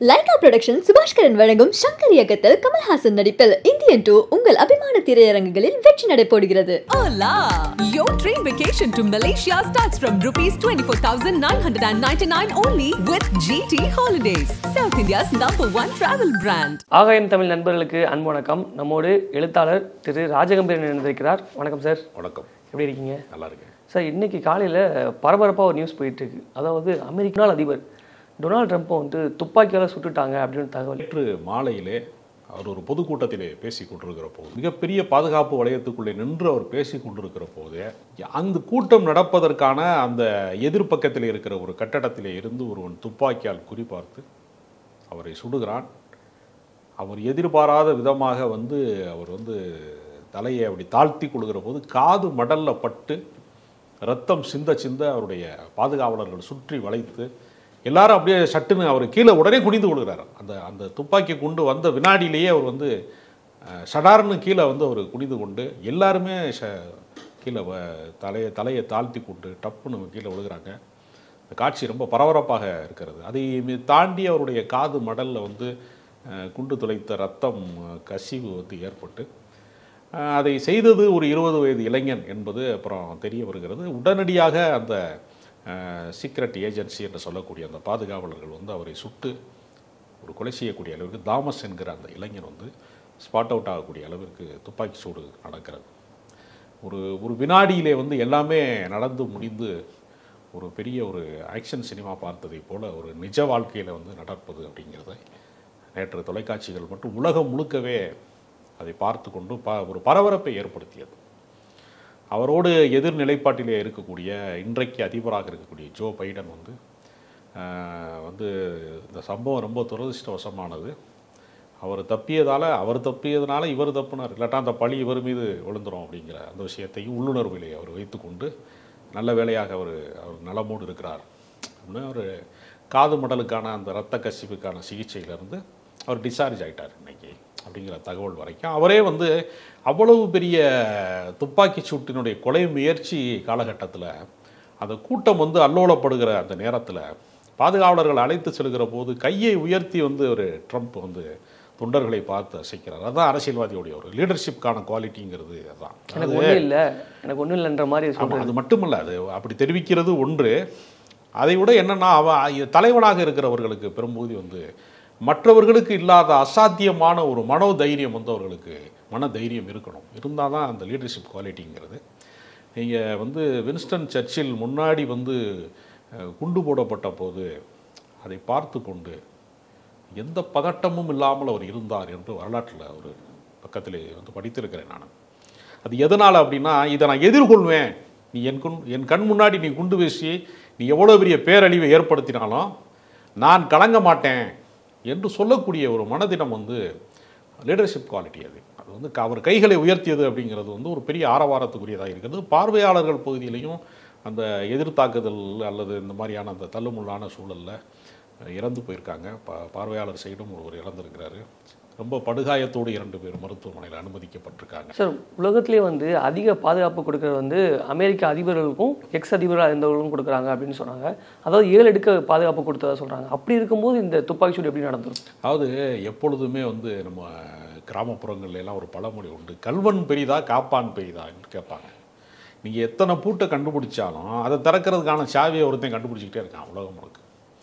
Lyca production Subaskaran வழங்கும் சங்கர் இயக்கத்தில் கமல்ஹாசன் நடிப்பில் இந்தியன் டூ உங்கள் அபிமான திரையரங்குகளில் வெற்றி நடைபோடுகிறது Hola! Your train vacation to Malaysia starts from rupees 24,999 only with GT Holidays, South India's number one travel brand. ஆகாயம் தமிழ் நண்பர்களுக்கு அன்பு வணக்கம் நம்மோடு எழுத்தாளர் திரு ராஜகம்பீரன் இணைந்திருக்கிறார் வணக்கம் சார் வணக்கம் எப்படி இருக்கீங்க நல்லா இருக்கேன் சார் இன்னைக்கு காலையில் பரபரப்பாக ஒரு நியூஸ் போயிட்டு இருக்கு அதாவது அமெரிக்க நாள் அதிபர் டொனால்ட் ட்ரம்ப்பை வந்து துப்பாக்கியால் சுட்டுட்டாங்க அப்படின்னு தகவல் நேற்று மாலையிலே அவர் ஒரு பொதுக்கூட்டத்திலே பேசி கொண்டிருக்கிற போது மிகப்பெரிய பாதுகாப்பு வளையத்துக்குள்ளே நின்று அவர் பேசி கொண்டிருக்கிற போது அந்த கூட்டம் நடப்பதற்கான அந்த எதிர்ப்பக்கத்தில் இருக்கிற ஒரு கட்டடத்திலே இருந்து ஒருவன் துப்பாக்கியால் குறிபார்த்து அவரை சுடுகிறான் அவர் எதிர்பாராத விதமாக வந்து அவர் வந்து தலையை அப்படி தாழ்த்தி கொள்கிற போது காது மடல்ல பட்டு ரத்தம் சிந்த சிந்த அவருடைய பாதுகாவலர்கள் சுற்றி வளைத்து எல்லாரும் அப்படியே சட்டுன்னு அவர் கீழே உடனே குனிந்து கொள்கிறார் அந்த அந்த துப்பாக்கி குண்டு வந்த வினாடியிலேயே அவர் வந்து அஹ், சடார்னு கீழே வந்து அவர் குனிந்து கொண்டு எல்லாருமே ச கீழே வ- தலையை தலையை தாழ்த்தி கொண்டு டப்புன்னு கீழே விழுகிறாங்க இந்த காட்சி ரொம்ப பரபரப்பாக இருக்கிறது அதை மீ- தாண்டி அவருடைய காது மடல்ல வந்து அஹ், குண்டு துளைத்த ரத்தம் அஹ், கசிவு வந்து ஏற்பட்டு அஹ், அதை செய்தது ஒரு இருபது வயது இளைஞன் என்பது அப்புறம் தெரிய வருகிறது உடனடியாக அந்த சீக்ரெட் ஏஜென்சி என்று சொல்லக்கூடிய அந்த பாதுகாவலர்கள் வந்து அவரை சுட்டு ஒரு கொலை செய்யக்கூடிய அளவிற்கு தாமஸ் என்கிற அந்த இளைஞன் வந்து ஸ்பாட் அவுட் ஆகக்கூடிய அளவிற்கு துப்பாக்கி சூடு நடக்கிறது ஒரு ஒரு வினாடியிலே வந்து எல்லாமே நடந்து முடிந்து ஒரு பெரிய ஒரு ஆக்ஷன் சினிமா பார்த்ததை போல ஒரு நிஜ வாழ்க்கையில் வந்து நடப்பது அப்படிங்கிறத நேற்று தொலைக்காட்சிகள் மட்டும் உலகம் முழுக்கவே அதை பார்த்து கொண்டு ப ஒரு பரபரப்பை ஏற்படுத்தியது அவரோடு எதிர் நிலைப்பாட்டிலே இருக்கக்கூடிய இன்றைக்கு அதிபராக இருக்கக்கூடிய ஜோ பைடன் வந்து ஆஹ், வந்து இந்த சம்பவம் ரொம்ப துரதிர்ஷ்டவசமானது அவர் தப்பியதால் அவர் தப்பியதுனால இவர் தப்புனார் இல்லாட்டா அந்த பழி இவர் மீது விழுந்துரும் அப்படிங்கிற அந்த விஷயத்தையும் உள்ளுணர்விலே அவர் வைத்துக்கொண்டு நல்ல வேளையாக அவர் அவர் நலமோடு இருக்கிறார் அப்படின்னு ஒரு காது மடலுக்கான அந்த இரத்த கசிவுக்கான சிகிச்சையிலேருந்து அவர் டிஸ்சார்ஜ் ஆயிட்டார் இன்னைக்கு அப்படிங்கிற தகவல் வரைக்கும் அவரே வந்து அவ்வளவு பெரிய துப்பாக்கி சூட்டினுடைய கொலை முயற்சி காலகட்டத்தில் அந்த கூட்டம் வந்து அல்லோலப்படுகிற அந்த நேரத்தில் பாதுகாவலர்கள் அழைத்து செல்கிற போது கையை உயர்த்தி வந்து ஒரு ட்ரம்ப் வந்து தொண்டர்களை பார்த்து அசைக்கிறார் அதுதான் அரசியல்வாதியுடைய ஒரு லீடர்ஷிப்கான குவாலிட்டிங்கிறது அதுதான் எனக்கு ஒன்றும் இல்லை எனக்கு ஒன்றும் இல்லைன்ற மாதிரி ஆமா, சொல்றாரு அது மட்டுமல்ல அது அப்படி தெரிவிக்கிறது ஒன்று அதை விட என்னன்னா அவன் தலைவனாக இருக்கிறவர்களுக்கு பெரும்பகுதி வந்து மற்றவர்களுக்கு இல்லாத அசாத்தியமான ஒரு மனோ தைரியம் வந்து அவர்களுக்கு மன தைரியம் இருக்கணும் இருந்தால் தான் அந்த லீடர்ஷிப் குவாலிட்டிங்கிறது நீங்கள் வந்து வின்ஸ்டன் சர்ச்சில் முன்னாடி வந்து அஹ், குண்டு போடப்பட்ட போது அதை பார்த்து கொண்டு எந்த பதட்டமும் இல்லாமல் அவர் இருந்தார் என்று வரலாற்றில் ஒரு பக்கத்திலே வந்து படித்திருக்கிறேன் நான் அது எதனால் அப்படின்னா இதை நான் எதிர்கொள்வேன் நீ என் குண் என் கண் முன்னாடி நீ குண்டு வீசி நீ எவ்வளோ பெரிய பேரழிவை ஏற்படுத்தினாலும் நான் கலங்க மாட்டேன் என்று சொல்லக்கூடிய ஒரு மனதினம் வந்து லீடர்ஷிப் குவாலிட்டி அது அது வந்து க- அவர் கைகளை உயர்த்தியது அப்படிங்கிறது வந்து ஒரு பெரிய ஆரவாரத்துக்குரியதாக இருக்கிறது பார்வையாளர்கள் பகுதியிலையும் அந்த எதிர்த்தாக்குதல் அல்லது இந்த மாதிரியான அந்த தள்ளுமுள்ளான சூழலில் இறந்து போயிருக்காங்க பா பார்வையாளர் சைடும் ஒருவர் இறந்திருக்கிறாரு ரொம்ப படுகாயத்தோடு இரண்டு பேர் மருத்துவமனையில் அனுமதிக்கப்பட்டிருக்காங்க சார் உலகத்திலே வந்து அதிக பாதுகாப்பு கொடுக்கறது வந்து அமெரிக்க அதிபர்களுக்கும் எக்ஸ் அதிபராக இருந்தவர்களுக்கும் கொடுக்குறாங்க அப்படின்னு சொன்னாங்க அதாவது ஏழு அடுக்க பாதுகாப்பு கொடுத்ததா சொல்கிறாங்க அப்படி இருக்கும்போது இந்த துப்பாக்கி சூடு எப்படி நடந்துரும் அதாவது எப்பொழுதுமே வந்து நம்ம கிராமப்புறங்கள்ல எல்லாம் ஒரு பழமொழி உண்டு கல்வன் பெரிதா காப்பான் பெரிதான்னு கேட்பாங்க நீங்கள் எத்தனை பூட்டை கண்டுபிடிச்சாலும் அதை திறக்கிறதுக்கான சாவியை ஒருத்தன் கண்டுபிடிச்சிக்கிட்டே இருக்கான் உலகம் முழுக்க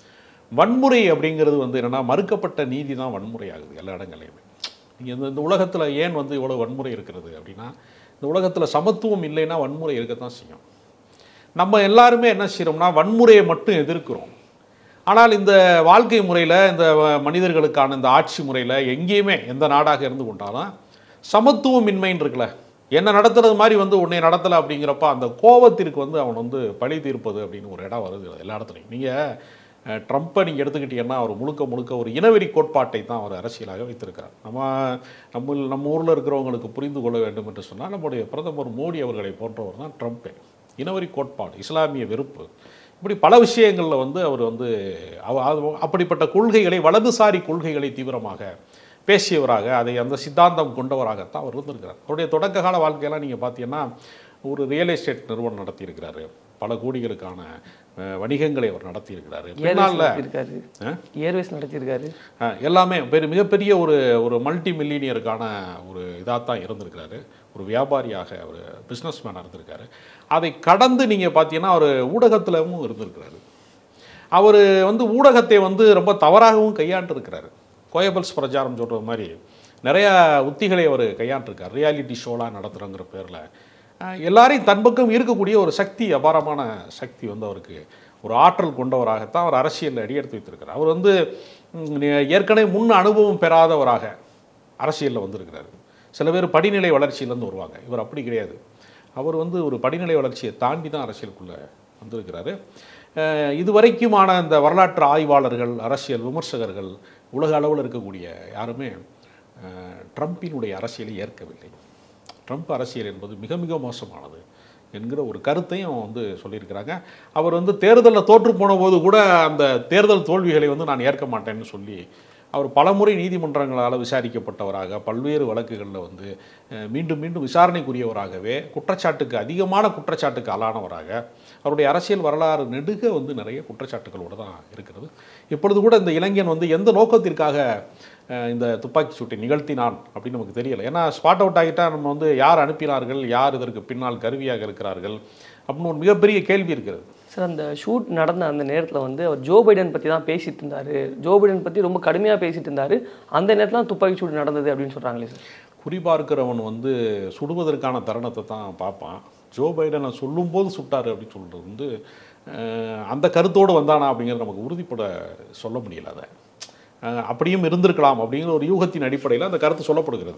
வன்முறை அப்படிங்கிறது வந்து என்னன்னா மறுக்கப்பட்ட நீதி தான் வன்முறை ஆகுது எல்லா இடங்கள்லையுமே நீங்கள் இந்த இந்த உலகத்தில் ஏன் வந்து இவ்வளோ வன்முறை இருக்கிறது அப்படின்னா இந்த உலகத்தில் சமத்துவம் இல்லைன்னா வன்முறை இருக்கத்தான் செய்யும் நம்ம எல்லாருமே என்ன செய்கிறோம்னா வன்முறையை மட்டும் எதிர்க்கிறோம் ஆனால் இந்த வாழ்க்கை முறையில் இந்த வ- மனிதர்களுக்கான இந்த ஆட்சி முறையில் எங்கேயுமே எந்த நாடாக இருந்து கொண்டாலும் சமத்துவமின்மைன்னு இருக்குல்ல என்ன நடத்துறது மாதிரி வந்து உன்னை நடத்தலை அப்படிங்கிறப்ப அந்த கோபத்திற்கு வந்து அவன் வந்து பழி தீர்ப்பது அப்படின்னு ஒரு இடம் வருது எல்லா இடத்துலையும் நீங்கள் ட்ரம்ப்பை நீங்கள் எடுத்துக்கிட்டீங்கன்னா அவர் முழுக்க முழுக்க ஒரு இனவெறி கோட்பாட்டை தான் அவர் அரசியலாக வைத்திருக்கிறார் நம்ம நம்ம நம்ம ஊரில் இருக்கிறவங்களுக்கு புரிந்து கொள்ள வேண்டும் என்று சொன்னால் நம்முடைய பிரதமர் மோடி அவர்களை போன்றவர் தான் ட்ரம்ப்பே இனவெறி கோட்பாடு இஸ்லாமிய வெறுப்பு இப்படி பல விஷயங்களில் வந்து அவர் வந்து அவ- அது- அப்படிப்பட்ட கொள்கைகளை வலதுசாரி கொள்கைகளை தீவிரமாக பேசியவராக அதை அந்த சித்தாந்தம் கொண்டவராகத்தான் அவர் இருந்திருக்கிறார் அவருடைய தொடக்க கால வாழ்க்கையெல்லாம் நீங்கள் பார்த்தீங்கன்னா ஒரு ரியல் எஸ்டேட் நிறுவனம் நடத்தியிருக்கிறாரு பல கோடிகளுக்கான அஹ், வணிகங்களை அவர் நடத்தியிருக்கிறாரு ஏர்வேஸ் பின்னால நடத்தியிருக்காரு ஆ? ஏர்வேஸ் நடத்தியிருக்காரு அஹ், எல்லாமே பெரிய மிகப்பெரிய ஒரு ஒரு மல்டி மில்லினியருக்கான ஒரு இதாக தான் இருந்திருக்கிறாரு ஒரு வியாபாரியாக ஒரு பிஸ்னஸ் மேனாக இருந்திருக்காரு அதை கடந்து நீங்கள் பார்த்தீங்கன்னா அவர் ஊடகத்திலவும் இருந்திருக்கிறாரு அவர் வந்து ஊடகத்தை வந்து ரொம்ப தவறாகவும் கையாண்டிருக்கிறாரு கோயபல்ஸ் பிரச்சாரம் சொல்கிற மாதிரி நிறைய உத்திகளை அவர் கையாண்டிருக்கார் ரியாலிட்டி ஷோலாம் நடத்துகிறோங்கிற பேரில் எல்லாரையும் தன் பக்கம் இருக்கக்கூடிய ஒரு சக்தி அபாரமான சக்தி வந்து அவருக்கு ஒரு ஆற்றல் கொண்டவராகத்தான் அவர் அரசியலில் அடியெடுத்து வைத்திருக்கிறார் அவர் வந்து ம், ஏற்கனவே முன் அனுபவம் பெறாதவராக அரசியலில் வந்திருக்கிறாரு சில பேர் படிநிலை வளர்ச்சியிலேருந்து வருவாங்க இவர் அப்படி கிடையாது அவர் வந்து ஒரு படிநிலை வளர்ச்சியை தாண்டி தான் அரசியலுக்குள்ளே வந்திருக்கிறாரு அஹ் இதுவரைக்குமான இந்த வரலாற்று ஆய்வாளர்கள் அரசியல் விமர்சகர்கள் உலக அளவில் இருக்கக்கூடிய யாருமே அஹ், ட்ரம்பினுடைய அரசியலை ஏற்கவில்லை ட்ரம்ப் அரசியல் என்பது மிக மிக மோசமானது என்கிற ஒரு கருத்தையும் வந்து சொல்லியிருக்கிறாங்க அவர் வந்து தேர்தலில் தோற்று போன போது கூட அந்த தேர்தல் தோல்விகளை வந்து நான் ஏற்க மாட்டேன்னு சொல்லி அவர் பலமுறை நீதிமன்றங்களால் விசாரிக்கப்பட்டவராக பல்வேறு வழக்குகளில் வந்து அஹ், மீண்டும் மீண்டும் விசாரணைக்குரியவராகவே குற்றச்சாட்டுக்கு அதிகமான குற்றச்சாட்டுக்கு ஆளானவராக அவருடைய அரசியல் வரலாறு நெடுக வந்து நிறைய குற்றச்சாட்டுகளோடு தான் இருக்கிறது இப்பொழுது கூட இந்த இளைஞன் வந்து எந்த நோக்கத்திற்காக அஹ், இந்த துப்பாக்கி சூட்டை நிகழ்த்தினான் அப்படின்னு நமக்கு தெரியல ஏன்னா ஸ்பாட் அவுட் ஆகிட்டா நம்ம வந்து யார் அனுப்பினார்கள் யார் இதற்கு பின்னால் கருவியாக இருக்கிறார்கள் அப்படின்னு ஒரு மிகப்பெரிய கேள்வி இருக்கிறது சார் அந்த ஷூட் நடந்த அந்த நேரத்தில் வந்து அவர் ஜோ பைடன் பற்றி தான் பேசிட்டு இருந்தாரு ஜோ பைடன் பற்றி ரொம்ப கடுமையாக பேசிட்டு இருந்தாரு அந்த நேரத்தில் தான் துப்பாக்கி சூடு நடந்தது அப்படின்னு சொல்கிறாங்களே சார் குறிபார்க்கிறவன் வந்து சுடுவதற்கான தருணத்தை தான் பார்ப்பான் ஜோ பைடனை சொல்லும்போது சுட்டார் அப்படின்னு சொல்கிறது வந்து அஹ், அந்த கருத்தோடு வந்தானா அப்படிங்கிறது நமக்கு உறுதிப்பட சொல்ல முடியல அதை அஹ், அப்படியும் இருந்திருக்கலாம் அப்படிங்கிற ஒரு யூகத்தின் அடிப்படையில் அந்த கருத்து சொல்லப்படுகிறது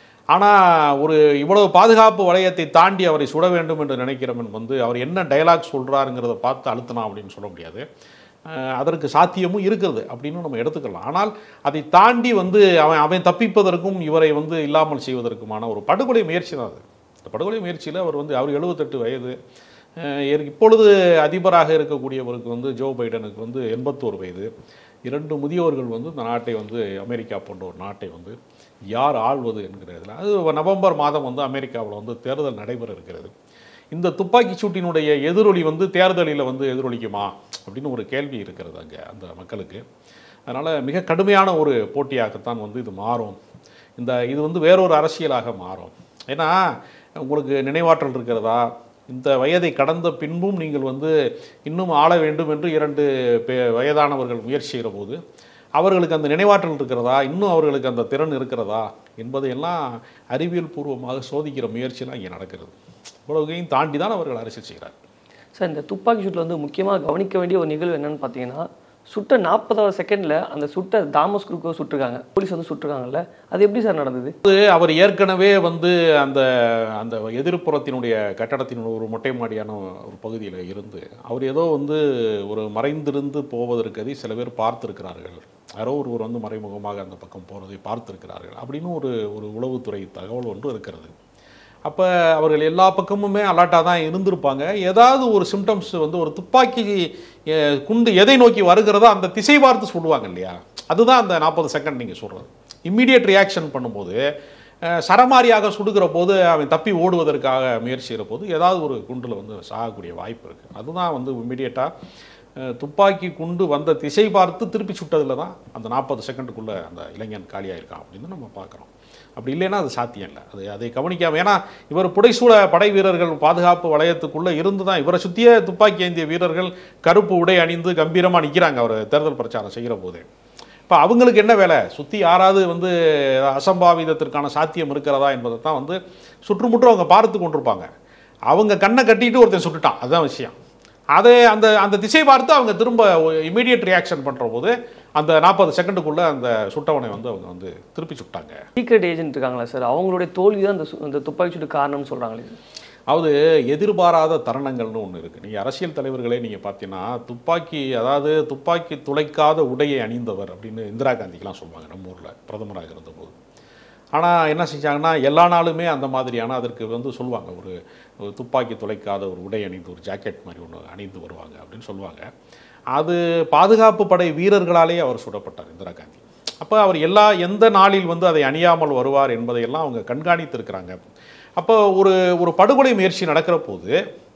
ஆனால் ஒரு இவ்வளவு பாதுகாப்பு வளையத்தை தாண்டி அவரை சுட வேண்டும் என்று நினைக்கிறவன் வந்து அவர் என்ன டயலாக் சொல்கிறாருங்கிறத பார்த்து அழுத்தினா அப்படின்னு சொல்ல முடியாது அஹ் அதற்கு சாத்தியமும் இருக்கிறது அப்படின்னு நம்ம எடுத்துக்கலாம் ஆனால் அதை தாண்டி வந்து அவன் அவன் தப்பிப்பதற்கும் இவரை வந்து இல்லாமல் செய்வதற்குமான ஒரு படுகொலை முயற்சி தான் அது இந்த படுகொலை முயற்சியில் அவர் வந்து அவர் எழுபத்தெட்டு வயது அஹ் ஏற்- இப்பொழுது அதிபராக இருக்கக்கூடியவருக்கு வந்து ஜோ பைடனுக்கு வந்து எண்பத்தோரு வயது இரண்டு முதியோர்கள் வந்து இந்த நாட்டை வந்து அமெரிக்கா போன்ற ஒரு நாட்டை வந்து யார் ஆள்வது என்கிறதுல அது நவம்பர் மாதம் வந்து அமெரிக்காவில் வந்து தேர்தல் நடைபெற இருக்கிறது இந்த துப்பாக்கி சூட்டினுடைய எதிரொலி வந்து தேர்தலில் வந்து எதிரொலிக்குமா அப்படின்னு ஒரு கேள்வி இருக்கிறது அங்கே அந்த மக்களுக்கு அதனால் மிக கடுமையான ஒரு போட்டியாகத்தான் வந்து இது மாறும் இந்த இது வந்து வேறொரு அரசியலாக மாறும் ஏன்னா உங்களுக்கு நினைவாற்றல் இருக்கிறதா இந்த வயதை கடந்த பின்பும் நீங்கள் வந்து இன்னும் ஆள வேண்டும் என்று இரண்டு பே- வயதானவர்கள் முயற்சி செய்கிற போது அவர்களுக்கு அந்த நினைவாற்றல் இருக்கிறதா இன்னும் அவர்களுக்கு அந்த திறன் இருக்கிறதா என்பதையெல்லாம் அறிவியல் பூர்வமாக சோதிக்கிற முயற்சியெல்லாம் இங்கே நடக்கிறது இவ்வளவுகையும் தாண்டி தான் அவர்கள் அரசியல் செய்கிறார் சார் இந்த துப்பாக்கி சூட்டில் வந்து முக்கியமாக கவனிக்க வேண்டிய ஒரு நிகழ்வு என்னன்னு பார்த்தீங்கன்னா சுட்ட நாற்பதாவது செகண்டில் அந்த சுட்ட தாமஸ் குரூக்கோ சுட்டிருக்காங்க போலீஸ் வந்து சுட்டிருக்காங்கல்ல அது எப்படி சார் நடந்தது அது அவர் ஏற்கனவே வந்து அந்த அந்த எதிர்ப்புறத்தினுடைய கட்டடத்தின் ஒரு மொட்டை மாடியான ஒரு பகுதியில் இருந்து அவர் ஏதோ வந்து ஒரு மறைந்திருந்து போவதற்கு சில பேர் பார்த்திருக்கிறார்கள் யாரோ ஒருவர் வந்து மறைமுகமாக அந்த பக்கம் போகிறதை பார்த்திருக்கிறார்கள் அப்படின்னு ஒரு ஒரு உளவுத்துறை தகவல் ஒன்று இருக்கிறது அப்போ அவர்கள் எல்லா பக்கமுமே அலர்ட்டாக தான் இருந்திருப்பாங்க ஏதாவது ஒரு சிம்டம்ஸ் வந்து ஒரு துப்பாக்கி அஹ், குண்டு எதை நோக்கி வருகிறதோ அந்த திசை பார்த்து சொல்லுவாங்க இல்லையா அதுதான் அந்த நாற்பது செகண்ட் நீங்கள் சொல்கிறது இம்மிடியட் ரியாக்ஷன் பண்ணும்போது அஹ், சரமாரியாக சுடுகிற போது அவன் தப்பி ஓடுவதற்காக முயற்சி செய்கிற போது ஏதாவது ஒரு குண்டில் வந்து சாகக்கூடிய வாய்ப்பு இருக்குது அதுதான் வந்து இம்மிடியட்டாக துப்பாக்கி குண்டு வந்த திசை பார்த்து திருப்பி சுட்டதில் தான் அந்த நாற்பது செகண்டுக்குள்ளே அந்த இளைஞன் காலியாயிருக்கான் அப்படின்னு நம்ம பார்க்குறோம் அப்படி இல்லைன்னா அது சாத்தியம் இல்லை அது அதை கவனிக்காம ஏன்னா இவர் புடைசூழ படை வீரர்கள் பாதுகாப்பு வளையத்துக்குள்ளே இருந்து தான் இவரை சுற்றியே துப்பாக்கி ஏந்திய வீரர்கள் கருப்பு உடை அணிந்து கம்பீரமாக நிற்கிறாங்க அவர் தேர்தல் பிரச்சாரம் செய்கிற போது இப்போ அவங்களுக்கு என்ன வேலை சுற்றி யாராவது வந்து அசம்பாவிதத்திற்கான சாத்தியம் இருக்கிறதா என்பதை தான் வந்து சுற்றுமுற்றும் அவங்க பார்த்து கொண்டிருப்பாங்க அவங்க கண்ணை கட்டிட்டு ஒருத்தன் சுட்டுட்டான் அதுதான் விஷயம் அதை அந்த அந்த திசை பார்த்து அவங்க திரும்ப இமீடியட் ரியாக்ஷன் பண்ணுற போது அந்த நாற்பது செகண்டுக்குள்ளே அந்த சுட்டவனை வந்து அவங்க வந்து திருப்பி சுட்டாங்க சீக்ரெட் ஏஜென்ட் இருக்காங்களா சார் அவங்களுடைய தோல்வி தான் அந்த சு- அந்த துப்பாக்கி சூட்டு காரணம்னு சொல்கிறாங்களே சார் அதாவது எதிர்பாராத தருணங்கள்னு ஒன்று இருக்குது நீங்கள் அரசியல் தலைவர்களே நீங்கள் பார்த்தீங்கன்னா துப்பாக்கி அதாவது துப்பாக்கி துளைக்காத உடையை அணிந்தவர் அப்படின்னு இந்திரா காந்திக்கெலாம் சொல்லுவாங்க நம்ம ஊரில் பிரதமராக இருந்தபோது ஆனால் என்ன செஞ்சாங்கன்னா எல்லா நாளுமே அந்த மாதிரியான அதற்கு வந்து சொல்லுவாங்க ஒரு ஒரு துப்பாக்கி துளைக்காத ஒரு உடை அணிந்து ஒரு ஜாக்கெட் மாதிரி ஒன்று அணிந்து வருவாங்க அப்படின்னு சொல்லுவாங்க அது பாதுகாப்பு படை வீரர்களாலே அவர் சுடப்பட்டார் இந்திரா காந்தி அப்போ அவர் எல்லா எந்த நாளில் வந்து அதை அணியாமல் வருவார் என்பதையெல்லாம் அவங்க கண்காணித்திருக்கிறாங்க அப்போ ஒரு ஒரு படுகொலை முயற்சி நடக்கிற போது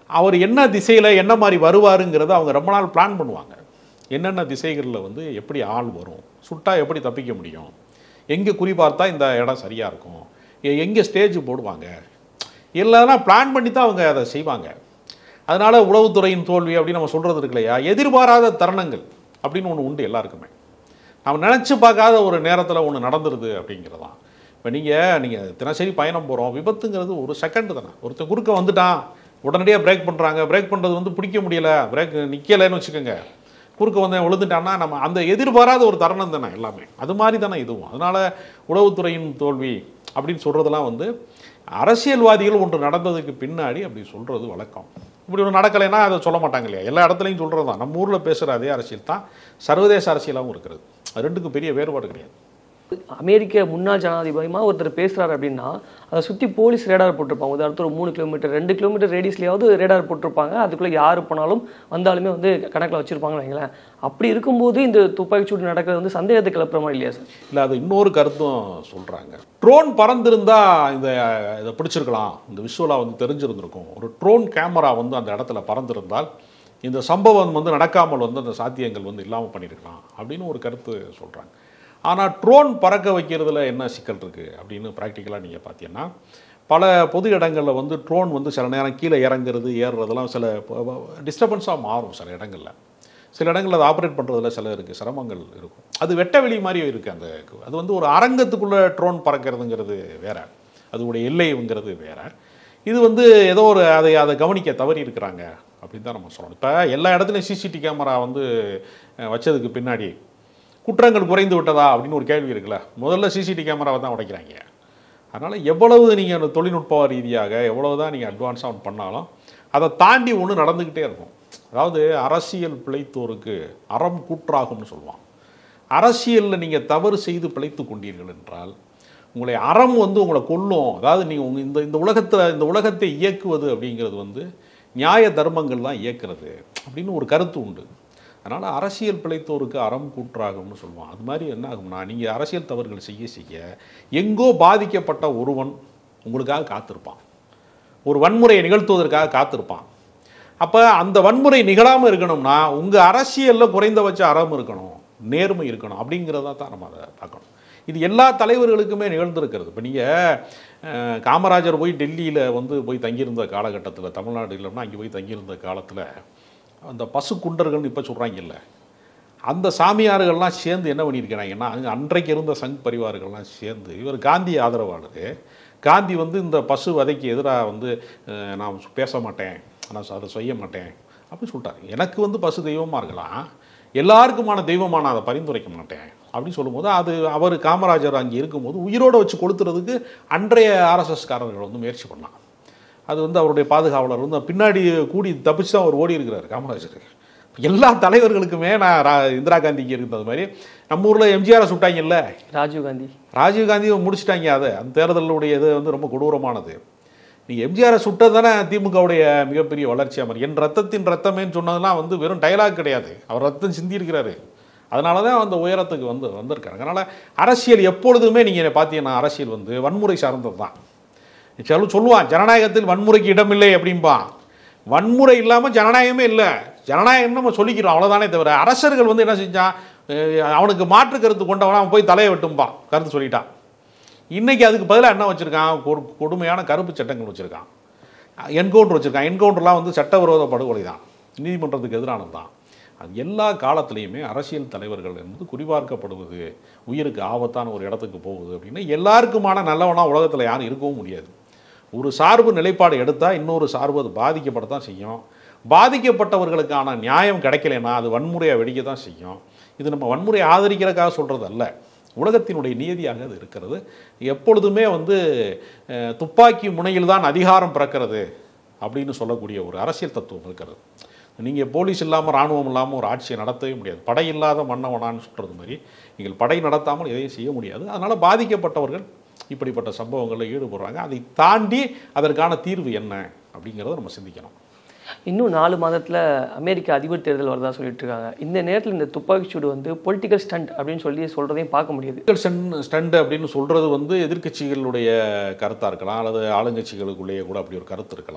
அவர் என்ன திசையில் என்ன மாதிரி வருவாருங்கிறத அவங்க ரொம்ப நாள் பிளான் பண்ணுவாங்க என்னென்ன திசைகளில் வந்து எப்படி ஆள் வரும் சுட்டா எப்படி தப்பிக்க முடியும் எங்கே குறி பார்த்தா இந்த இடம் சரியாக இருக்கும் எ- எங்கே ஸ்டேஜ் போடுவாங்க எல்லாம் பிளான் பண்ணி தான் அவங்க அதை செய்வாங்க அதனால உளவுத்துறையின் தோல்வி அப்படின்னு நம்ம சொல்கிறது இருக்கு இல்லையா எதிர்பாராத தருணங்கள் அப்படின்னு ஒன்று உண்டு எல்லாருக்குமே நம்ம நினச்சி பார்க்காத ஒரு நேரத்தில் ஒன்று நடந்துருது அப்படிங்கிறதான் இப்போ நீங்கள் நீங்கள் தினசரி பயணம் போகிறோம் விபத்துங்கிறது ஒரு செகண்ட் தானே ஒருத்தன் குறுக்க வந்துட்டான் உடனடியாக பிரேக் பண்ணுறாங்க பிரேக் பண்ணுறது வந்து பிடிக்க முடியல பிரேக் நிற்கலைன்னு வச்சுக்கோங்க குறுக்க வந்து விழுந்துட்டான்னா நம்ம அந்த எதிர்பாராத ஒரு தருணம் தானே எல்லாமே அது மாதிரி தானே இதுவும் அதனால் உளவுத்துறையின் தோல்வி அப்படின்னு சொல்கிறதெல்லாம் வந்து அரசியல்வாதிகள் ஒன்று நடந்ததுக்கு பின்னாடி அப்படி சொல்கிறது வழக்கம் இப்படி ஒன்று நடக்கலைன்னா அதை சொல்ல மாட்டாங்க இல்லையா எல்லா இடத்துலையும் சொல்கிறது தான் நம்ம ஊரில் பேசுகிற அதே அரசியல் தான் சர்வதேச அரசியலாகவும் இருக்கிறது அது ரெண்டுக்கும் பெரிய வேறுபாடு கிடையாது அமெரிக்க முன்னாள் ஜனாதிபதிமா ஒருத்தர் பேசுறாரு அப்படின்னா அதை சுற்றி போலீஸ் ரேடார் போட்டிருப்பாங்க உதாரணத்துக்கு ஒரு மூணு கிலோமீட்டர் ரெண்டு கிலோமீட்டர் ரேடியஸ்லையாவது ரேடார் போட்டிருப்பாங்க அதுக்குள்ளே யார் போனாலும் வந்தாலுமே வந்து கணக்கில் வச்சிருப்பாங்கன்னு வைங்களேன் அப்படி இருக்கும்போது இந்த துப்பாக்கிச்சூடு நடக்கிறது வந்து சந்தேகத்தை கிளப்புற மாதிரி இல்லையா சார் இல்லை அது இன்னொரு கருத்தும் சொல்கிறாங்க ட்ரோன் பறந்திருந்தா இந்த இதை பிடிச்சிருக்கலாம் இந்த விஷுவலாக வந்து தெரிஞ்சிருந்திருக்கும் ஒரு ட்ரோன் கேமரா வந்து அந்த இடத்துல பறந்திருந்தால் இந்த சம்பவம் வந்து நடக்காமல் வந்து அந்த சாத்தியங்கள் வந்து இல்லாமல் பண்ணியிருக்கலாம் அப்படின்னு ஒரு கருத்து சொல்கிறாங்க ஆனால் ட்ரோன் பறக்க வைக்கிறதுல என்ன சிக்கல் இருக்குது அப்படின்னு ப்ராக்டிக்கலாக நீங்கள் பார்த்தீங்கன்னா பல பொது இடங்களில் வந்து ட்ரோன் வந்து சில நேரம் கீழே இறங்குறது ஏறுறதெல்லாம் சில டிஸ்டர்பன்ஸாக மாறும் சில இடங்களில் சில இடங்களில் அதை ஆப்ரேட் பண்ணுறதுல சில இருக்குது சிரமங்கள் இருக்கும் அது வெட்ட வெளி மாதிரி இருக்குது அந்த அது வந்து ஒரு அரங்கத்துக்குள்ளே ட்ரோன் பறக்கிறதுங்கிறது வேற அதோடைய எல்லைங்கிறது வேற இது வந்து ஏதோ ஒரு அதை அதை கவனிக்க தவறி இருக்கிறாங்க அப்படின்னு தான் நம்ம சொல்லணும் இப்போ எல்லா இடத்துலையும் சிசிடி கேமரா வந்து அஹ், வச்சதுக்கு பின்னாடி குற்றங்கள் குறைந்து விட்டதா அப்படின்னு ஒரு கேள்வி இருக்குல்ல முதல்ல சிசிடி கேமராவை தான் உடைக்கிறாங்க அதனால் எவ்வளவு நீங்கள் தொழில்நுட்ப ரீதியாக எவ்வளவு தான் நீங்கள் அட்வான்ஸாக ஒன்று பண்ணாலும் அதை தாண்டி ஒன்று நடந்துக்கிட்டே இருக்கும் அதாவது அரசியல் பிழைத்தோருக்கு அறம் கூற்றாகும்னு சொல்லுவான் அரசியலில் நீங்கள் தவறு செய்து பிழைத்து கொண்டீர்கள் என்றால் உங்களை அறம் வந்து உங்களை கொல்லும் அதாவது நீங்கள் உங்க இந்த இந்த உலகத்தில் இந்த உலகத்தை இயக்குவது அப்படிங்கிறது வந்து நியாய தர்மங்கள் தான் இயக்குறது அப்படின்னு ஒரு கருத்து உண்டு அதனால் அரசியல் பிழைத்தோருக்கு அறம் கூற்றாகும்னு சொல்லுவான் அது மாதிரி என்ன ஆகும்னா நீங்கள் அரசியல் தவறுகள் செய்ய செய்ய எங்கோ பாதிக்கப்பட்ட ஒருவன் உங்களுக்காக காத்திருப்பான் ஒரு வன்முறையை நிகழ்த்துவதற்காக காத்திருப்பான் அப்போ அந்த வன்முறை நிகழாமல் இருக்கணும்னா உங்கள் அரசியலில் குறைந்தபட்ச அறம் இருக்கணும் நேர்மை இருக்கணும் அப்படிங்கிறத தான் நம்ம அதை பார்க்கணும் இது எல்லா தலைவர்களுக்குமே நிகழ்ந்திருக்கிறது இப்போ நீங்கள் காமராஜர் போய் டெல்லியில் வந்து போய் தங்கியிருந்த காலகட்டத்தில் தமிழ்நாடு இல்லைன்னா அங்கே போய் தங்கியிருந்த காலத்தில் அந்த பசு குண்டர்கள்னு இப்போ சொல்கிறாங்கல்ல அந்த சாமியார்கள்லாம் சேர்ந்து என்ன பண்ணியிருக்கிறாங்கன்னா அங்க அன்றைக்கு இருந்த சங் பரிவார்கள்லாம் சேர்ந்து இவர் காந்தி ஆதரவாளர் காந்தி வந்து இந்த பசு வதைக்கு எதிராக வந்து அஹ், நான் பேச மாட்டேன் நான் அதை செய்ய மாட்டேன் அப்படின்னு சொல்லிட்டாரு எனக்கு வந்து பசு தெய்வமாக இருக்கலாம் எல்லாருக்குமான தெய்வமாக நான் அதை பரிந்துரைக்க மாட்டேன் அப்படின்னு சொல்லும்போது அது அவர் காமராஜர் அங்கே இருக்கும்போது உயிரோடு வச்சு கொளுத்துறதுக்கு அன்றைய ஆர்எஸ்எஸ்காரர்கள் வந்து முயற்சி பண்ணான் அது வந்து அவருடைய பாதுகாவலர் வந்து பின்னாடி கூடி தப்பிச்சு தான் அவர் ஓடி இருக்கிறார் காமராஜர் எல்லா தலைவர்களுக்குமே நான் ரா- இந்திரா காந்திக்கு இருந்தது மாதிரி நம்ம ஊரில் எம்ஜிஆரை சுட்டாங்கல்ல ராஜீவ் காந்தி ராஜீவ் காந்தியை முடிச்சிட்டாங்க அதை அந்த தேர்தலுடைய இது வந்து ரொம்ப கொடூரமானது நீ எம்ஜிஆரை சுட்டது தானே திமுகவுடைய மிகப்பெரிய வளர்ச்சி அமர் என் ரத்தத்தின் ரத்தமேன்னு சொன்னதெல்லாம் வந்து வெறும் டைலாக் கிடையாது அவர் ரத்தம் சிந்தி இருக்கிறாரு அதனால தான் அந்த உயரத்துக்கு வந்து வந்திருக்காங்க அதனால் அரசியல் எப்பொழுதுமே நீங்கள் பார்த்தீங்கன்னா அரசியல் வந்து வன்முறை சார்ந்தது தான் சில சொல்லுவான் ஜனநாயகத்தில் வன்முறைக்கு இடமில்லை அப்படிம்பான் வன்முறை இல்லாமல் ஜனநாயகமே இல்லை ஜனநாயகம் நம்ம சொல்லிக்கிறோம் அவ்வளோதானே தவிர அரசர்கள் வந்து என்ன செஞ்சான் அஹ் அவனுக்கு மாற்று கருத்து கொண்டவன் அவன் போய் தலையை வெட்டும்பான் கருத்து சொல்லிட்டான் இன்னைக்கு அதுக்கு பதிலாக என்ன வச்சுருக்கான் கொடு- கொடுமையான கருப்பு சட்டங்கள் வச்சுருக்கான் என்கவுண்டர் வச்சுருக்கான் என்கவுண்டர்லாம் வந்து சட்டவிரோத படுகொலை தான் நீதிமன்றத்துக்கு எதிரானது தான் அது எல்லா காலத்துலேயுமே அரசியல் தலைவர்கள் என்பது குறிபார்க்கப்படுவது உயிருக்கு ஆபத்தான ஒரு இடத்துக்கு போகுது அப்படின்னா எல்லாருக்குமான நல்லவனா உலகத்தில் யாரும் இருக்கவும் முடியாது ஒரு சார்பு நிலைப்பாடு எடுத்தால் இன்னொரு சார்பு அது பாதிக்கப்படத்தான் செய்யும் பாதிக்கப்பட்டவர்களுக்கான நியாயம் கிடைக்கலைன்னா அது வன்முறையை வெடிக்க தான் செய்யும் இது நம்ம வன்முறையை ஆதரிக்கிறதுக்காக சொல்கிறது அல்ல உலகத்தினுடைய நியதியாக அது இருக்கிறது எப்பொழுதுமே வந்து அஹ், துப்பாக்கி முனையில் தான் அதிகாரம் பிறக்கிறது அப்படின்னு சொல்லக்கூடிய ஒரு அரசியல் தத்துவம் இருக்கிறது நீங்கள் போலீஸ் இல்லாமல் இராணுவம் இல்லாமல் ஒரு ஆட்சியை நடத்தவே முடியாது படை இல்லாத மன்னவனான்னு சொல்கிறது மாதிரி நீங்கள் படை நடத்தாமல் எதையும் செய்ய முடியாது அதனால் பாதிக்கப்பட்டவர்கள் இப்படிப்பட்ட சம்பவங்களில் ஈடுபடுறாங்க அதை தாண்டி அதற்கான தீர்வு என்ன அப்படிங்கிறத நம்ம சிந்திக்கணும் இன்னும் நாலு மாதத்துல அமெரிக்க அதிபர் தேர்தல் வரதா சொல்லிட்டு இருக்காங்க இந்த நேரத்தில் இந்த துப்பாக்கிச்சூடு வந்து பொலிட்டிக்கல் ஸ்டண்ட் அப்படின்னு சொல்லி சொல்றதையும் பார்க்க முடியுது பொலிட்டிக்கல் ஸ்டன் ஸ்டண்ட் அப்படின்னு சொல்கிறது வந்து எதிர்க்கட்சிகளுடைய கருத்தாக இருக்கலாம் அல்லது ஆளுங்கட்சிகளுக்குள்ளேயே கூட அப்படி ஒரு கருத்து இருக்கலாம்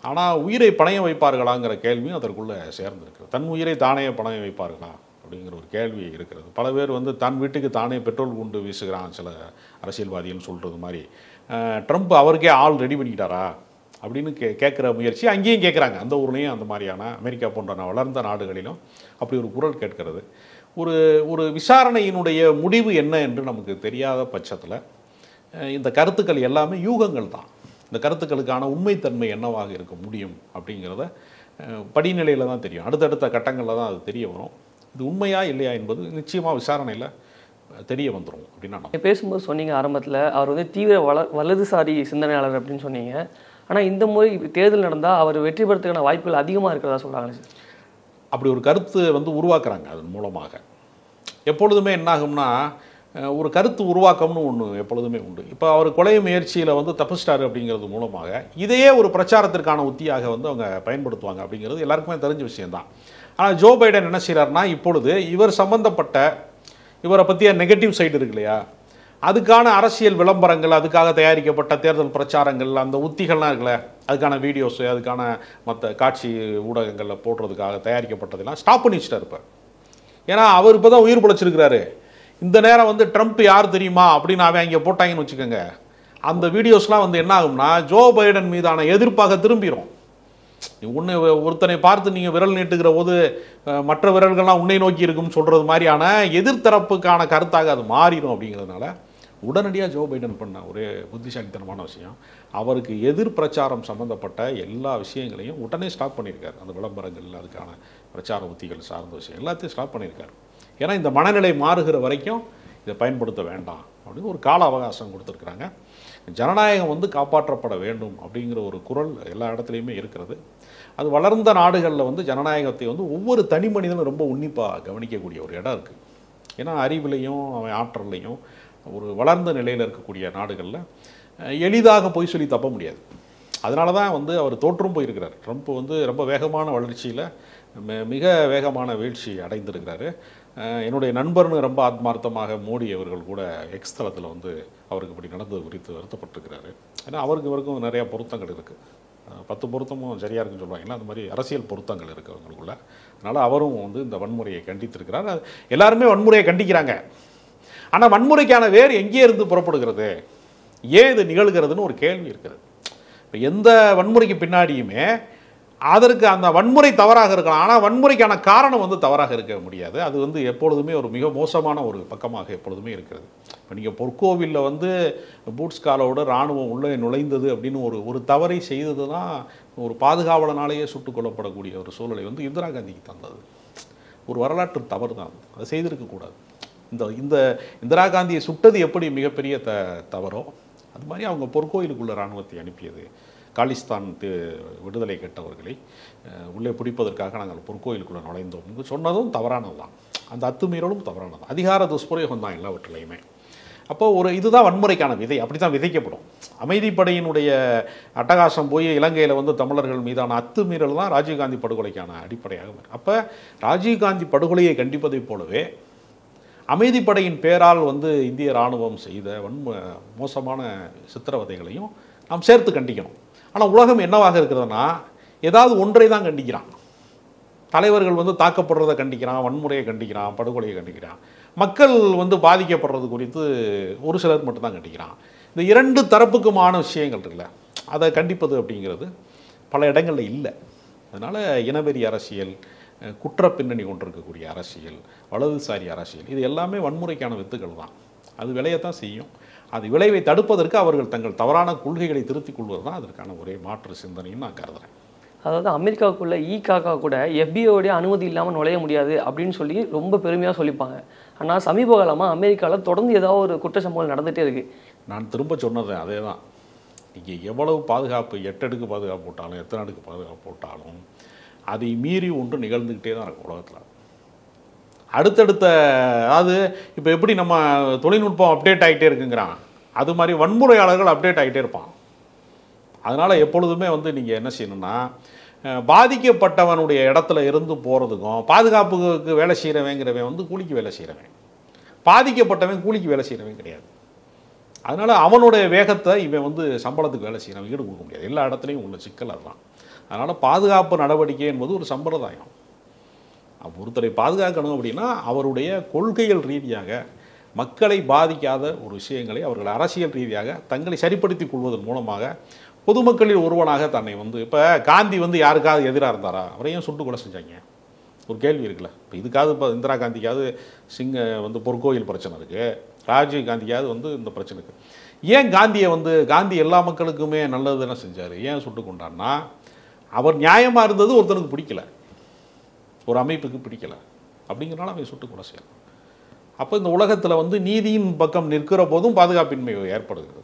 ஆனால் உயிரை பணயம் வைப்பார்களாங்கிற கேள்வியும் அதற்குள்ளே சேர்ந்திருக்கு தன் உயிரை தானே பணயம் வைப்பார்களா அப்படிங்கிற ஒரு கேள்வி இருக்கிறது பல பேர் வந்து தன் வீட்டுக்கு தானே பெட்ரோல் குண்டு வீசுகிறான் சில அரசியல்வாதிகள் சொல்கிறது மாதிரி அஹ், ட்ரம்ப் அவருக்கே ஆள் ரெடி பண்ணிக்கிட்டாரா அப்படின்னு கே கேட்குற முயற்சி அங்கேயும் கேட்குறாங்க அந்த ஊர்லேயும் அந்த மாதிரியான அமெரிக்கா போன்ற நா- வளர்ந்த நாடுகளிலும் அப்படி ஒரு குரல் கேட்கிறது ஒரு ஒரு விசாரணையினுடைய முடிவு என்ன என்று நமக்கு தெரியாத பட்சத்தில் அஹ், இந்த கருத்துக்கள் எல்லாமே யூகங்கள் தான் இந்த கருத்துக்களுக்கான உண்மைத்தன்மை என்னவாக இருக்க முடியும் அப்படிங்கிறத அஹ், படிநிலையில் தான் தெரியும் அடுத்தடுத்த கட்டங்களில் தான் அது தெரிய வரும் இது உண்மையா இல்லையா என்பது நிச்சயமாக விசாரணையில் தெரிய வந்துடும் அப்படின்னு நான் நீங்க பேசும்போது சொன்னீங்க ஆரம்பத்தில் அவர் வந்து தீவிர வல வலதுசாரி சிந்தனையாளர் அப்படின்னு சொன்னீங்க ஆனால் இந்த முறை தேர்தல் நடந்தால் அவர் வெற்றி பெறத்துக்கான வாய்ப்புகள் அதிகமாக இருக்கிறதா சொல்கிறாங்க சார் அப்படி ஒரு கருத்து வந்து உருவாக்குறாங்க அதன் மூலமாக எப்பொழுதுமே என்னாகும்னா அஹ், ஒரு கருத்து உருவாக்கம்னு ஒன்று எப்பொழுதுமே உண்டு இப்போ அவர் கொலை முயற்சியில் வந்து தப்பிச்சிட்டாரு அப்படிங்கிறது மூலமாக இதையே ஒரு பிரச்சாரத்திற்கான உத்தியாக வந்து அவங்க பயன்படுத்துவாங்க அப்படிங்கிறது எல்லாருக்குமே தெரிஞ்ச விஷயம்தான் ஆனால் ஜோ பைடன் என்ன செய்கிறாருன்னா இப்பொழுது இவர் சம்பந்தப்பட்ட இவரை பற்றிய நெகட்டிவ் சைடு இருக்கு இல்லையா அதுக்கான அரசியல் விளம்பரங்கள் அதுக்காக தயாரிக்கப்பட்ட தேர்தல் பிரச்சாரங்கள் அந்த உத்திகள்லாம் இருக்குல்ல அதுக்கான வீடியோஸ் அதுக்கான மற்ற காட்சி ஊடகங்களில் போடுறதுக்காக தயாரிக்கப்பட்டதெல்லாம் ஸ்டாப் பண்ணி வச்சுட்டாரு இப்போ ஏன்னா அவர் இப்போ தான் உயிர் பிழைச்சிருக்கிறாரு இந்த நேரம் வந்து ட்ரம்ப் யார் தெரியுமா அப்படின்னு அவன் இங்கே போட்டாங்கன்னு வச்சுக்கோங்க அந்த வீடியோஸ்லாம் வந்து என்ன ஆகும்னா ஜோ பைடன் மீதான எதிர்ப்பாக திரும்பிடும் உன்னை ஒருத்தனை பார்த்து நீங்கள் விரல் நீட்டுகிற போது அஹ், மற்ற விரல்கள்லாம் உன்னை நோக்கி இருக்கும்னு சொல்கிறது மாதிரியான எதிர்த்தரப்புக்கான கருத்தாக அது மாறிடும் அப்படிங்கிறதுனால உடனடியாக ஜோ பைடன் பண்ண ஒரே புத்திசாலித்தனமான விஷயம் அவருக்கு எதிர் பிரச்சாரம் சம்மந்தப்பட்ட எல்லா விஷயங்களையும் உடனே ஸ்டாப் பண்ணியிருக்காரு அந்த விளம்பரங்கள் அதுக்கான பிரச்சார உத்திகள் சார்ந்த விஷயம் எல்லாத்தையும் ஸ்டாப் பண்ணியிருக்காரு ஏன்னா இந்த மனநிலை மாறுகிற வரைக்கும் இதை பயன்படுத்த வேண்டாம் அப்படின்னு ஒரு கால அவகாசம் கொடுத்துருக்குறாங்க ஜனநாயகம் வந்து காப்பாற்றப்பட வேண்டும் அப்படிங்கிற ஒரு குரல் எல்லா இடத்துலையுமே இருக்கிறது அது வளர்ந்த நாடுகளில் வந்து ஜனநாயகத்தை வந்து ஒவ்வொரு தனி மனிதனும் ரொம்ப உன்னிப்பாக கவனிக்கக்கூடிய ஒரு இடம் இருக்குது ஏன்னா அறிவிலையும் அவன் ஆற்றல்லையும் ஒரு வளர்ந்த நிலையில் இருக்கக்கூடிய நாடுகளில் அஹ், எளிதாக பொய் சொல்லி தப்ப முடியாது அதனால தான் வந்து அவர் தோற்றும் போயிருக்கிறார் ட்ரம்ப் வந்து ரொம்ப வேகமான வளர்ச்சியில் மிக வேகமான வீழ்ச்சி அடைந்திருக்கிறாரு அஹ், என்னுடைய நண்பர்னு ரொம்ப ஆத்மார்த்தமாக மோடி அவர்கள் கூட எக்ஸ் தளத்தில் வந்து அவருக்கு இப்படி நடந்தது குறித்து வருத்தப்பட்டிருக்கிறாரு ஏன்னா அவருக்கு இவருக்கும் நிறையா பொருத்தங்கள் இருக்குது பத்து பொருத்தமும் சரியாக இருக்குன்னு சொல்லுவாங்கன்னா அந்த மாதிரி அரசியல் பொருத்தங்கள் இருக்குது அவங்களுக்குள்ள அதனால் அவரும் வந்து இந்த வன்முறையை கண்டித்திருக்கிறார் அது எல்லாருமே வன்முறையை கண்டிக்கிறாங்க ஆனால் வன்முறைக்கான வேர் எங்கே இருந்து புறப்படுகிறது ஏன் இது நிகழ்கிறதுன்னு ஒரு கேள்வி இருக்குது இப்போ எந்த வன்முறைக்கு பின்னாடியுமே அதற்கு அந்த வன்முறை தவறாக இருக்கலாம் ஆனால் வன்முறைக்கான காரணம் வந்து தவறாக இருக்க முடியாது அது வந்து எப்பொழுதுமே ஒரு மிக மோசமான ஒரு பக்கமாக எப்பொழுதுமே இருக்கிறது இப்போ நீங்கள் பொற்கோவிலில் வந்து பூட்ஸ் காலோட இராணுவம் உள்ளே நுழைந்தது அப்படின்னு ஒரு ஒரு தவறை செய்தது தான் ஒரு பாதுகாவலனாலேயே சுட்டுக் கொல்லப்படக்கூடிய ஒரு சூழலை வந்து இந்திரா காந்திக்கு தந்தது ஒரு வரலாற்று தவறு தான் அது. அதை செய்திருக்கக்கூடாது இந்த இந்த இந்திரா காந்தியை சுட்டது எப்படி மிகப்பெரிய த தவறோ அது மாதிரி அவங்க பொற்கோயிலுக்குள்ள இராணுவத்தை அனுப்பியது காலிஸ்தான் தி- விடுதலை கெட்டவர்களை அஹ், உள்ளே பிடிப்பதற்காக நாங்கள் பொற்கோயிலுக்குள்ளே நுழைந்தோம் என்று சொன்னதும் தவறானது தான் அந்த அத்துமீறலும் தவறானது அதிகார துஷ்பிரயோகம் தான் எல்லாவற்றிலையுமே அப்போ ஒரு இதுதான் வன்முறைக்கான விதை அப்படி தான் விதைக்கப்படும் அமைதிப்படையினுடைய அட்டகாசம் போய் இலங்கையில் வந்து தமிழர்கள் மீதான அத்துமீறல் தான் ராஜீவ்காந்தி படுகொலைக்கான அடிப்படையாக வரும் அப்போ ராஜீவ்காந்தி படுகொலையை கண்டிப்பதைப் போலவே அமைதிப்படையின் பேரால் வந்து இந்திய இராணுவம் செய்த வன்ம மோசமான சித்திரவதைகளையும் நாம் சேர்த்து கண்டிக்கணும் ஆனால் உலகம் என்னவாக இருக்கிறதுனா ஏதாவது ஒன்றை தான் கண்டிக்கிறான் தலைவர்கள் வந்து தாக்கப்படுறதை கண்டிக்கிறான் வன்முறையை கண்டிக்கிறான் படுகொலையை கண்டிக்கிறான் மக்கள் வந்து பாதிக்கப்படுறது குறித்து ஒரு சிலர் மட்டும்தான் கண்டிக்கிறான் இந்த இரண்டு தரப்புக்குமான விஷயங்கள் இருக்குல்ல அதை கண்டிப்பது அப்படிங்கிறது பல இடங்களில் இல்லை அதனால் இனவெறி அரசியல் அஹ், குற்ற பின்னணி கொண்டிருக்கக்கூடிய அரசியல் வலதுசாரி அரசியல் இது எல்லாமே வன்முறைக்கான வித்துக்கள் தான் அது விளையத்தான் செய்யும் அது விளைவை தடுப்பதற்கு அவர்கள் தங்கள் தவறான கொள்கைகளை திருத்திக் கொள்வது தான் அதற்கான ஒரே மாற்று சிந்தனைன்னு நான் கருதுறேன் அதாவது அமெரிக்காவுக்குள்ள இ காக்கா கூட எஃபிஓடைய அனுமதி இல்லாமல் நுழைய முடியாது அப்படின்னு சொல்லி ரொம்ப பெருமையாக சொல்லிப்பாங்க ஆனால் சமீப காலமாக அமெரிக்காவில் தொடர்ந்து ஏதாவது ஒரு குற்ற சம்பவம் நடந்துகிட்டே இருக்கு நான் திரும்ப சொன்னது அதே தான் நீங்கள் எவ்வளவு பாதுகாப்பு எட்டு அடுக்கு பாதுகாப்பு போட்டாலும் எத்தனை அடுக்கு பாதுகாப்பு போட்டாலும் அதை மீறி ஒன்று நிகழ்ந்துக்கிட்டே தான் இருக்கும் உலகத்தில் அடுத்தடுத்த அதாவது இப்போ எப்படி நம்ம தொழில்நுட்பம் அப்டேட் ஆகிட்டே இருக்குங்கிறான் அது மாதிரி வன்முறையாளர்கள் அப்டேட் ஆகிட்டே இருப்பான் அதனால் எப்பொழுதுமே வந்து நீங்கள் என்ன செய்யணும்னா அஹ், பாதிக்கப்பட்டவனுடைய இடத்துல இருந்து போகிறதுக்கும் பாதுகாப்புக்கு வேலை செய்கிறவங்கிறவன் வந்து கூலிக்கு வேலை செய்கிறவன் பாதிக்கப்பட்டவன் கூலிக்கு வேலை செய்கிறவன் கிடையாது அதனால் அவனுடைய வேகத்தை இவன் வந்து சம்பளத்துக்கு வேலை செய்யறவன் ஈடு கொடுக்க முடியாது எல்லா இடத்துலையும் உள்ள சிக்கல் அதுதான் அதனால் பாதுகாப்பு நடவடிக்கை என்பது ஒரு சம்பிரதாயம் அப்ப ஒருத்தரை பாதுகாக்கணும் அப்படின்னா அவருடைய கொள்கைகள் ரீதியாக மக்களை பாதிக்காத ஒரு விஷயங்களை அவர்கள் அரசியல் ரீதியாக தங்களை சரிப்படுத்திக் கொள்வதன் மூலமாக பொதுமக்களில் ஒருவனாக தன்னை வந்து இப்போ காந்தி வந்து யாருக்காவது எதிராக இருந்தாரா அவரையும் சுட்டு கொலை செஞ்சாங்க ஒரு கேள்வி இருக்குல்ல இப்போ இதுக்காவது இப்போ இந்திரா காந்திக்காவது சிங்க வந்து பொற்கோயில் பிரச்சனை இருக்குது ராஜீவ் காந்திக்காவது வந்து இந்த பிரச்சனை இருக்குது ஏன் காந்தியை வந்து காந்தி எல்லா மக்களுக்குமே நல்லதுன்னு செஞ்சார் ஏன் சுட்டு கொண்டான்னா அவர் நியாயமாக இருந்தது ஒருத்தனுக்கு பிடிக்கல ஒரு அமைப்புக்கு பிடிக்கல அப்படிங்கிறனால அவன் சுட்டு கொலை செய்யலாம் அப்போ இந்த உலகத்தில் வந்து நீதியின் பக்கம் நிற்கிற போதும் பாதுகாப்பின்மை ஏற்படுகிறது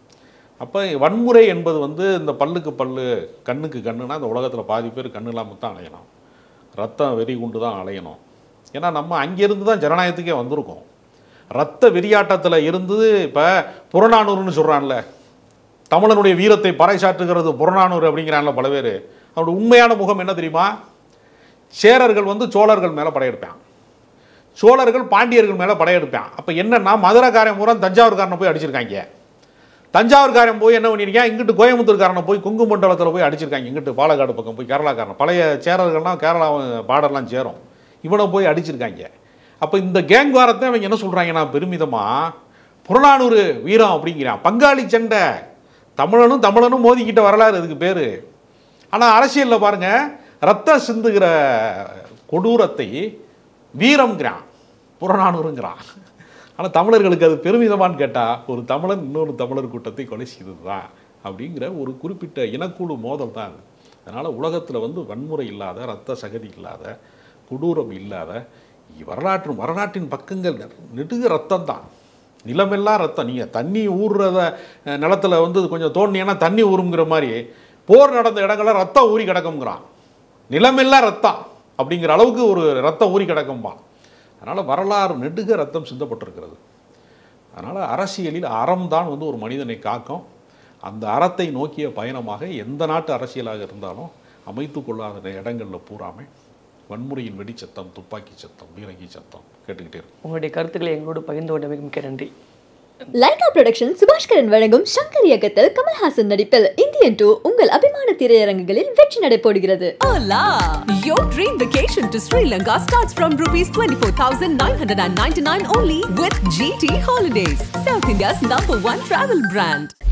அப்போ வன்முறை என்பது வந்து இந்த பல்லுக்கு பல்லு கண்ணுக்கு கண்ணுனா இந்த உலகத்தில் பாதி பேர் கண்ணு இல்லாமல் தான் அலையணும் ரத்தம் வெறி கொண்டு தான் அலையணும் ஏன்னா நம்ம அங்கேருந்து தான் ஜனநாயகத்துக்கே வந்திருக்கோம் ரத்த வெறியாட்டத்தில் இருந்து இப்போ புறநானூறுன்னு சொல்கிறான்ல தமிழனுடைய வீரத்தை பறைசாற்றுகிறது புறநானூறு அப்படிங்கிறான்ல பல பேர் அவனோட உண்மையான முகம் என்ன தெரியுமா சேரர்கள் வந்து சோழர்கள் மேலே படையெடுப்பான் சோழர்கள் பாண்டியர்கள் மேலே படையெடுப்பான் அப்போ என்னன்னா மதுரைக்காரன் பூரா தஞ்சாவூர்காரனை போய் அடிச்சிருக்காங்க தஞ்சாவூர்காரன் போய் என்ன பண்ணியிருக்கான் இங்கிட்டு கோயம்புத்தூர்காரனை போய் கொங்கு மண்டலத்தில் போய் அடிச்சிருக்காங்க இங்கிட்டு பாலக்காடு பக்கம் போய் கேரளாக்காரன் பழைய சேரர்கள்லாம் கேரளா பார்டர்லாம் சேரும் இவனை போய் அடிச்சிருக்காங்க அப்போ இந்த கேங் வாரத்தை அவங்க என்ன சொல்கிறாங்கன்னா பெருமிதமாக புறநானூறு வீரம் அப்படிங்கிறான் பங்காளி சண்டை தமிழனும் தமிழனும் மோதிக்கிட்ட வரலாறு இதுக்கு பேர் ஆனால் அரசியலில் பாருங்க ரத்தம் சிந்துகிற கொடூரத்தை வீரம்ங்கிறான் புறநானூறுங்கிறான் ஆனால் தமிழர்களுக்கு அது பெருமிதமான்னு கேட்டால் ஒரு தமிழன் இன்னொரு தமிழர் கூட்டத்தை கொலை செய்தது தான் அப்படிங்கிற ஒரு குறிப்பிட்ட இனக்குழு மோதல் தான் அது அதனால் உலகத்தில் வந்து வன்முறை இல்லாத ரத்த சகதி இல்லாத கொடூரம் இல்லாத வரலாற்று வரலாற்றின் பக்கங்கள் நெடுக ரத்தம் தான் நிலமெல்லாம் ரத்தம் நீங்கள் தண்ணி ஊறுறத அஹ், நிலத்துல வந்து கொஞ்சம் தோண்டினா தண்ணி ஊறுங்கிற மாதிரி போர் நடந்த இடங்கள்ல ரத்தம் ஊறி கிடக்குங்கிறான் நிலமெல்லாம் ரத்தம் அப்படிங்கிற அளவுக்கு ஒரு ரத்தம் ஊறி கிடக்கும்பா அதனால் வரலாறு நெடுக ரத்தம் சிந்தப்பட்டிருக்கிறது அதனால் அரசியலில் அறம் தான் வந்து ஒரு மனிதனை காக்கும் அந்த அறத்தை நோக்கிய பயணமாக எந்த நாட்டு அரசியலாக இருந்தாலும் அமைத்து கொள்ளாத இடங்களில் பூராமே வன்முறையின் வெடிச்சத்தம் துப்பாக்கி சத்தம் பீரங்கி சத்தம் கேட்டுக்கிட்டே இருக்கும் உங்களுடைய கருத்துக்களை எங்களோடு பகிர்ந்து கொண்டமைக்கு மிக்க நன்றி லைகா புரொடக்ஷன் சுபாஷ்கரன் வழங்கும் சங்கர் இயக்கத்தில் கமல்ஹாசன் நடிப்பில் இந்தியன் டூ உங்கள் அபிமான திரையரங்குகளில் வெற்றி நடைபோடுகிறது Hola! Your dream vacation to Sri Lanka starts from rupees 24,999 only with GT Holidays, South India's number one travel brand.